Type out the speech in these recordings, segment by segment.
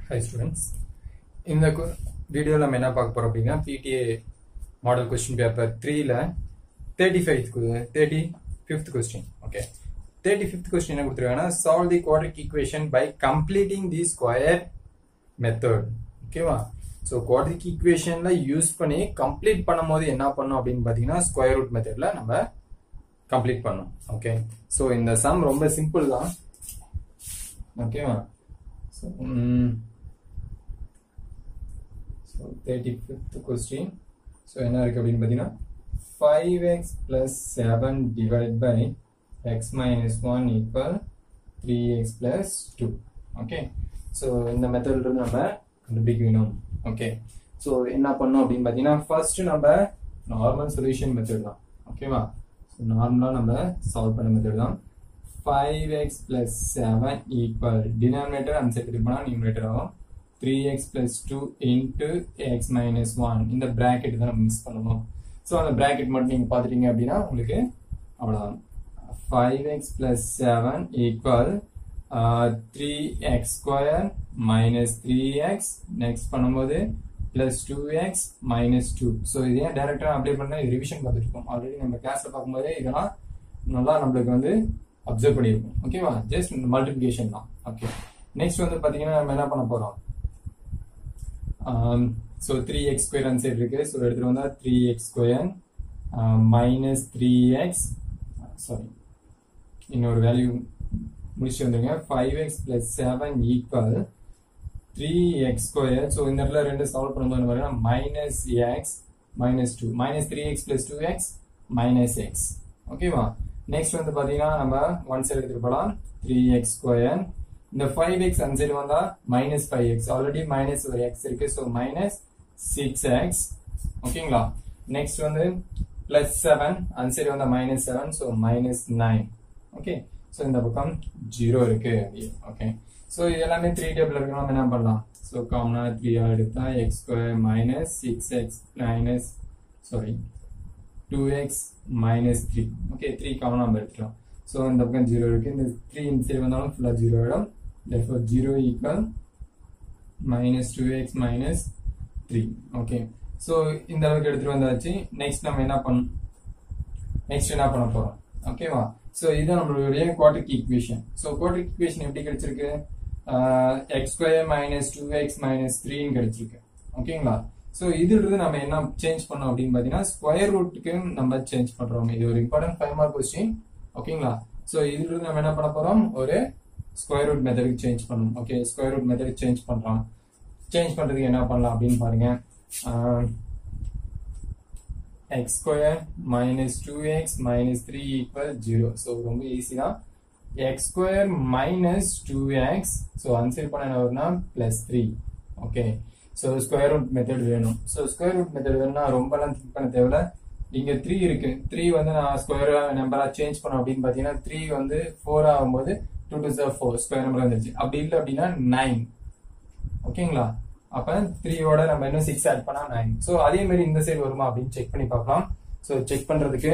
hi students இந்த வீடியோவில் நம்ம என்ன பார்க்க போகிறோம் அப்படின்னா பிடிஏ மாடல் கொஸ்டின் பேப்பர் த்ரீல thirty five thirty fifth question okay thirty fifth question என்ன கொடுத்துருக்காங்கன்னா solve the quadratic equation by completing the square method ஓகேவா ஸோ குவாட்ரிக் ஈக்குவேஷனில் யூஸ் பண்ணி கம்ப்ளீட் பண்ணும்போது என்ன பண்ணணும் அப்படின்னு பார்த்தீங்கன்னா ஸ்கொயர் ரூட் மெத்தடில் நம்ம கம்ப்ளீட் பண்ணோம் ஓகே ஸோ இந்த சம் ரொம்ப சிம்பிள் தான் ஓகேவா so so thirty fifth question so என்ன இருக்கு அப்படின்னு பார்த்தீங்கன்னா five x plus seven divide by x minus one equal three x plus two okay so இந்த மெத்தட்ல இருந்து நம்ம கண்டுபிடிக்க வேணும் ஓகே ஸோ என்ன பண்ணோம் அப்படின்னு பார்த்தீங்கன்னா ஃபர்ஸ்ட் நம்ம நார்மல் சொல்யூஷன் மெத்தட் தான் ஓகேவா ஸோ நார்மலாக நம்ம சால்வ் பண்ண மெத்தட் தான் five x plus seven equal denominator அன்செக்ரிட் பண்ணால் நியூமினேட்டர் ஆகும் three x plus two into x minus one இந்த ப்ராக்கெட் தான் நம்ம மிஸ் பண்ணணும் ஸோ அந்த ப்ராக்கெட் மட்டும் நீங்கள் பார்த்துட்டீங்க அப்படின்னா உங்களுக்கு அவ்வளோதான் five x plus seven equal three x square minus three x next பண்ணும்போது plus two x minus two so இதே டேரக்டாக அப்ளை பண்ண இது ரிவிஷன் பார்த்துட்டு இருக்கோம் ஆல்ரெடி நம்ம கிளாஸில் பார்க்கும்போதே இதெல்லாம் நல்லா நம்மளுக்கு வந்து அப்சர்வ் பண்ணியிருக்கோம் ஓகேவா ஜஸ்ட் மல்டிபிகேஷன் தான் ஓகே நெக்ஸ்ட் வந்து பார்த்தீங்கன்னா நம்ம என்ன பண்ண போகிறோம் ஸோ த்ரீ எக்ஸ் ஸ்கொயர் அந்த சைடு இருக்கு ஸோ எடுத்துகிட்டு வந்தால் three x square minus three x sorry இன்னொரு வேல்யூ முடிச்சு வந்துருங்க five x plus seven equal three x square so இந்த இடத்துல ரெண்டு சால்வ் பண்ணும்போது பார்த்தீங்கன்னா minus x minus two minus three x plus two x minus x ஓகேவா நெக்ஸ்ட் வந்து பார்த்தீங்கன்னா நம்ம ஒன் சைடு எடுத்துட்டு போகலாம் த்ரீ எக்ஸ் ஸ்கொயர் இந்த ஃபைவ் எக்ஸ் அந்த சைடு வந்தா minus five x already minus ஒரு எக்ஸ் இருக்கு ஸோ மைனஸ் சிக்ஸ் எக்ஸ் ஓகேங்களா நெக்ஸ்ட் வந்து பிளஸ் செவன் அந்த சைடு வந்தா minus seven so minus nine okay so இந்த பக்கம் ஜீரோ இருக்கு ஓகே ஸோ இது எல்லாமே த்ரீ டேபிள் இருக்கு நம்ம என்ன பண்ணலாம் ஸோ காமனாக த்ரீ எடுத்தா x square minus six x minus sorry two x minus three okay three common நம்ம எடுத்துக்கலாம் ஸோ இந்த பக்கம் ஜீரோ இருக்கு இந்த த்ரீ இந்த சைடு வந்தாலும் ஃபுல்லாக ஜீரோ ஆகிடும் therefore zero equal minus two x minus three okay so இந்த அளவுக்கு எடுத்துட்டு வந்தாச்சு நெக்ஸ்ட் நம்ம என்ன பண்ண நெக்ஸ்ட் என்ன பண்ண போறோம் ஓகேவா ஸோ இதுதான் நம்மளுடைய quadratic equation so quadratic equation எப்படி கிடைச்சிருக்கு x square minus two x minus த்ரீன்னு கிடைச்சிருக்கு ஓகேங்களா ஸோ இதுல இருந்து நம்ம என்ன சேஞ்ச் பண்ணோம் அப்படின்னு பார்த்தீங்கன்னா ஸ்கொயர் ரூட்டுக்கு நம்ம சேஞ்ச் பண்றோம் இது ஒரு இம்பார்ட்டன்ட் ஃபைவ் மார்க் கொஸ்டின் ஓகேங்களா ஸோ இதுல இருந்து நம்ம என்ன பண்ண போறோம் ஒரு ஸ்கொயர் ரூட் மெத்தடுக்கு சேஞ்ச் பண்ணணும் ஓகே ஸ்கொயர் ரூட் மெத்தடுக்கு சேஞ்ச் பண்றோம் சேஞ்ச் பண்றதுக்கு என்ன பண்ணலாம் அப்படின்னு பாருங்க x square minus two x minus three equal zero so ரொம்ப ஈஸி தான் x square minus two x so answer பண்ண என்ன வரும்னா plus three okay so square root method வேணும் ஸோ ஸ்கொயர் ரூட் மெத்தட் வேணும்னா ரொம்பலாம் திங்க் பண்ண தேவையில்ல இங்க த்ரீ இருக்கு த்ரீ வந்து நான் ஸ்கொயர் நம்பரா சேஞ்ச் பண்ணோம் அப்படின்னு பாத்தீங்கன்னா த்ரீ வந்து ஃபோர் ஆகும்போது two two sir four square number வந்துருச்சு அப்படி இல்லை அப்படின்னா நைன் ஓகேங்களா அப்ப த்ரீயோட நம்ம இன்னும் சிக்ஸ் ஆட் பண்ணா நைன் ஸோ அதே மாதிரி இந்த சைடு வருமா அப்படின்னு செக் பண்ணி பார்க்கலாம் ஸோ செக் பண்றதுக்கு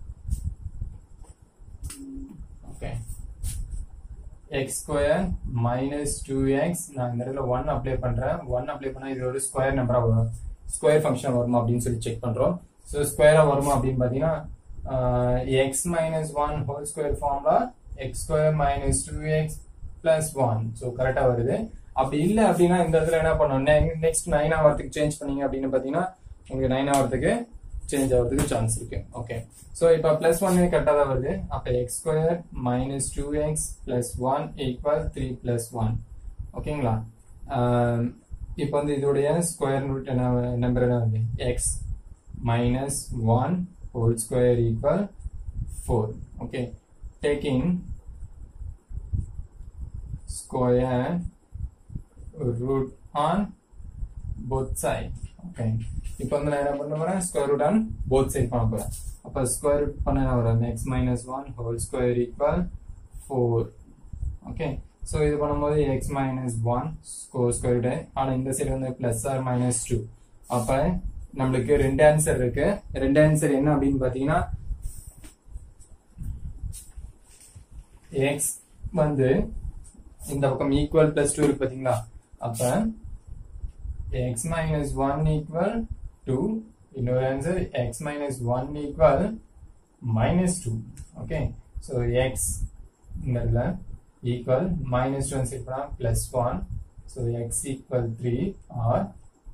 okay x square minus two x நான் இந்த இடத்துல ஒன் அப்ளை பண்றேன் ஒன் அப்ளை பண்ணா இது ஒரு ஸ்கொயர் நம்பரா வரும் ஸ்கொயர் ஃபங்க்ஷன் வருமா அப்படின்னு சொல்லி செக் பண்றோம் ஸோ ஸ்கொயரா வருமா அப்படின்னு பாத்தீங்கன்னா x minus one whole square ஃபார்ம்ல x square minus two x plus one so கரெக்டா வருது அப்படி இல்லை அப்படின்னா இந்த இடத்துல என்ன பண்ணணும் நெக்ஸ்ட் நைன் ஆகிறதுக்கு சேஞ்ச் பண்ணீங்க அப்படின்னு பாத்தீங்கன்னா உங்களுக்கு நைன் ஆகிறதுக்கு சேஞ்ச் ஆகிறதுக்கு சான்ஸ் இருக்கு ஓகே ஸோ இப்போ பிளஸ் ஒன் கரெக்டாக தான் வருது அப்போ x square minus two x plus one equal three plus one ஓகேங்களா இப்போ வந்து இதோடைய ஸ்கொயர் ரூட் என்ன நம்பர் என்ன வந்து x minus 1 whole square equal 4 okay taking square root on both side okay இப்போ வந்து நான் என்ன பண்ண போறேன் square root on both side பண்ண போறேன் அப்ப ஸ்கொயர் ரூட் பண்ண என்ன வரும் x minus one whole square equal four okay so இது பண்ணும்போது x minus one score square root ஆனால் இந்த சைடு வந்து பிளஸ் ஆர் மைனஸ் டூ அப்போ நம்மளுக்கு ரெண்டு ஆன்சர் இருக்கு ரெண்டு ஆன்சர் என்ன அப்படின்னு பாத்தீங்கன்னா எக்ஸ் வந்து இந்த பக்கம் ஈக்குவல் பிளஸ் டூ இருக்கு பாத்தீங்களா அப்ப x minus one equal two இன்னொரு answer x minus one equal minus two okay so x இந்த இடத்துல ஈக்குவல் மைனஸ் டூ செட் பண்ணால் plus one so x equal three or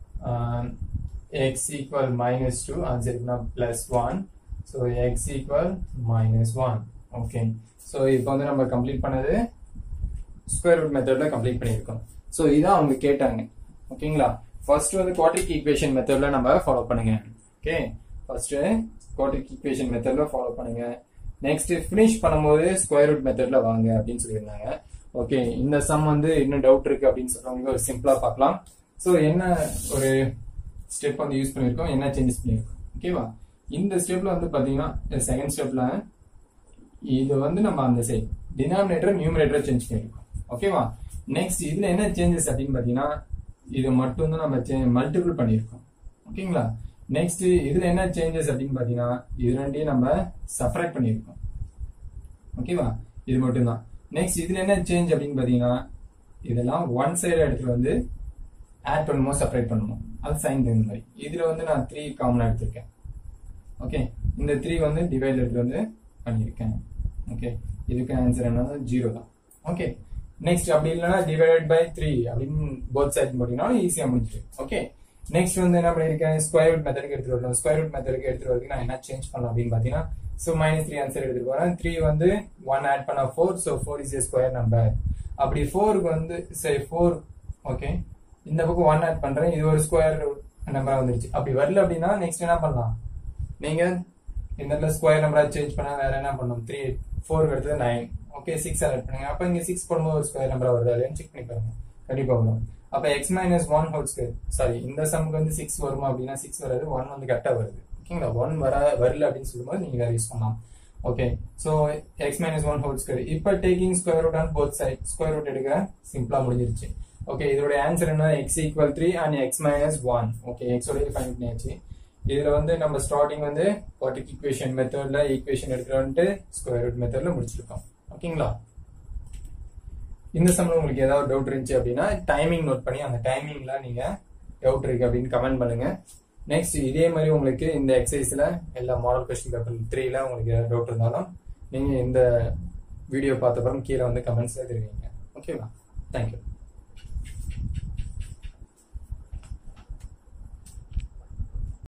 x equal minus two அது set பண்ணால் plus one so x equal minus one okay so இப்போ வந்து நம்ம complete பண்ணது square root மெத்தட்ல கம்ப்ளீட் பண்ணியிருக்கோம் ஸோ இதான் அவங்க கேட்டாங்க ஓகேங்களா ஃபர்ஸ்ட் வந்து குவாட்ரிக் ஈக்குவேஷன் மெத்தட்ல நம்ம ஃபாலோ பண்ணுங்க ஓகே ஃபர்ஸ்ட் குவாட்ரிக் ஈக்குவேஷன் மெத்தட்ல ஃபாலோ பண்ணுங்க நெக்ஸ்ட் ஃபினிஷ் பண்ணும்போது ஸ்கொயர் ரூட் மெத்தட்ல வாங்க அப்படின்னு சொல்லியிருந்தாங்க ஓகே இந்த சம் வந்து இன்னும் டவுட் இருக்கு அப்படின்னு சொல்றவங்க ஒரு சிம்பிளா பார்க்கலாம் ஸோ என்ன ஒரு ஸ்டெப் வந்து யூஸ் பண்ணியிருக்கோம் என்ன சேஞ்சஸ் பண்ணியிருக்கோம் ஓகேவா இந்த ஸ்டெப்ல வந்து பாத்தீங்கன்னா செகண்ட் ஸ்டெப்ல இது வந்து நம்ம அந்த சைட் டினாமினேட்டர் நியூமினேட்டர் சேஞ்ச் பண்ணியிருக்கோம் ஓகேவா நெக்ஸ்ட் இதுல என்ன சேஞ்சஸ் அப்படின்னு பாத்தீங்கன்னா இது மட்டும் தான் நம்ம மல்டிபிள் பண்ணியிருக்கோம் ஓகேங்களா நெக்ஸ்ட் இதுல என்ன சேஞ்சஸ் அப்படின்னு பாத்தீங்கன்னா இது ரெண்டையும் நம்ம சப்ராக்ட் பண்ணியிருக்கோம் ஓகேவா இது மட்டும் தான் நெக்ஸ்ட் இதுல என்ன சேஞ்ச் அப்படின்னு பாத்தீங்கன்னா இதெல்லாம் ஒன் சைடு இடத்துல வந்து ஆட் பண்ணுமோ செப்பரேட் பண்ணுமோ அது சைன் தகுந்த மாதிரி இதுல வந்து நான் த்ரீ காமனா எடுத்திருக்கேன் ஓகே இந்த த்ரீ வந்து டிவைட் எடுத்து வந்து பண்ணியிருக்கேன் ஓகே இதுக்கு ஆன்சர் என்னன்னா ஜீரோ தான் ஓகே நெக்ஸ்ட் அப்படி இல்லைன்னா டிவைடட் பை த்ரீ அப்படின்னு போத் சைட் போட்டீங்கன்னா ஈஸியா முடிஞ்சிடும் ஓகே நெக்ஸ்ட் வந்து என்ன பண்ணிருக்கேன் ஸ்கொயர் ரூட் மெத்தடுக்கு எடுத்துட்டு வரணும் ஸ்கொயர் ரூட் மெத்தடுக்கு எடுத்துட்டு வரதுக்கு நான் என்ன சேஞ்ச் பண்ணலாம் அப்படின்னு பாத்தீங்கன்னா ஸோ மைனஸ் த்ரீ ஆன்சர் எடுத்துட்டு போறேன் த்ரீ வந்து ஒன் ஆட் பண்ண four so four is a square number அப்படி ஃபோருக்கு வந்து சரி ஃபோர் ஓகே இந்த பக்கம் ஒன் ஆட் பண்றேன் இது ஒரு ஸ்கொயர் நம்பரா வந்துருச்சு அப்படி வரல அப்படின்னா நெக்ஸ்ட் என்ன பண்ணலாம் நீங்க இந்த இடத்துல ஸ்கொயர் நம்பரா சேஞ்ச் பண்ணா வேற என்ன பண்ணும் த்ரீ ஃபோர் எடுத்தது நைன் ஓகே சிக்ஸ் ஆட் பண்ணுங்க அப்ப இங்க சிக்ஸ் போடும்போது ஒரு ஸ்கொயர் நம்பரா வருது இல்லையான்னு செக் பண்ணி பாருங்க கண்டிப்பா வரும் அப்ப x minus one whole square sorry இந்த சம்முக்கு வந்து சிக்ஸ் வருமா அப்படின்னா சிக்ஸ் வராது ஒன் வந்து கரெக்டா வருது ஓகேங்களா ஒன் வர வரல அப்படின்னு சொல்லும்போது நீங்க வேற யூஸ் பண்ணலாம் okay so x minus one whole square இப்ப taking square root on both side square root எடுக்க சிம்பிளா முடிஞ்சிருச்சு ஓகே இதோட ஆன்சர் என்ன x equal three and x minus one okay எக்ஸோட ஃபைன் பண்ணியாச்சு இதுல வந்து நம்ம ஸ்டார்டிங் வந்து குவாட்டிக் ஈக்குவேஷன் மெத்தட்ல ஈக்குவேஷன் எடுத்துட்டு வந்துட்டு ஸ்கொயர் ரூட் மெத்தட்ல முடிச்சிருக்கோம் ஓகேங்களா இந்த சமயம் உங்களுக்கு ஏதாவது டவுட் இருந்துச்சு அப்படின்னா டைமிங் நோட் பண்ணி அந்த டைமிங்ல நீங்க டவுட் இருக்கு அப்படின்னு கமெண்ட் பண்ணுங்க நெக்ஸ்ட் இதே மாதிரி உங்களுக்கு இந்த எக்ஸசைஸ்ல எல்லா மாடல் கொஸ்டின் பேப்பர் த்ரீல உங்களுக்கு ஏதாவது டவுட் இருந்தாலும் நீங்க இந்த வீடியோ பார்த்த பிறகு கீழே வந்து கமெண்ட்ஸ்ல தெரிவிங்க ஓகேவா தேங்க்யூ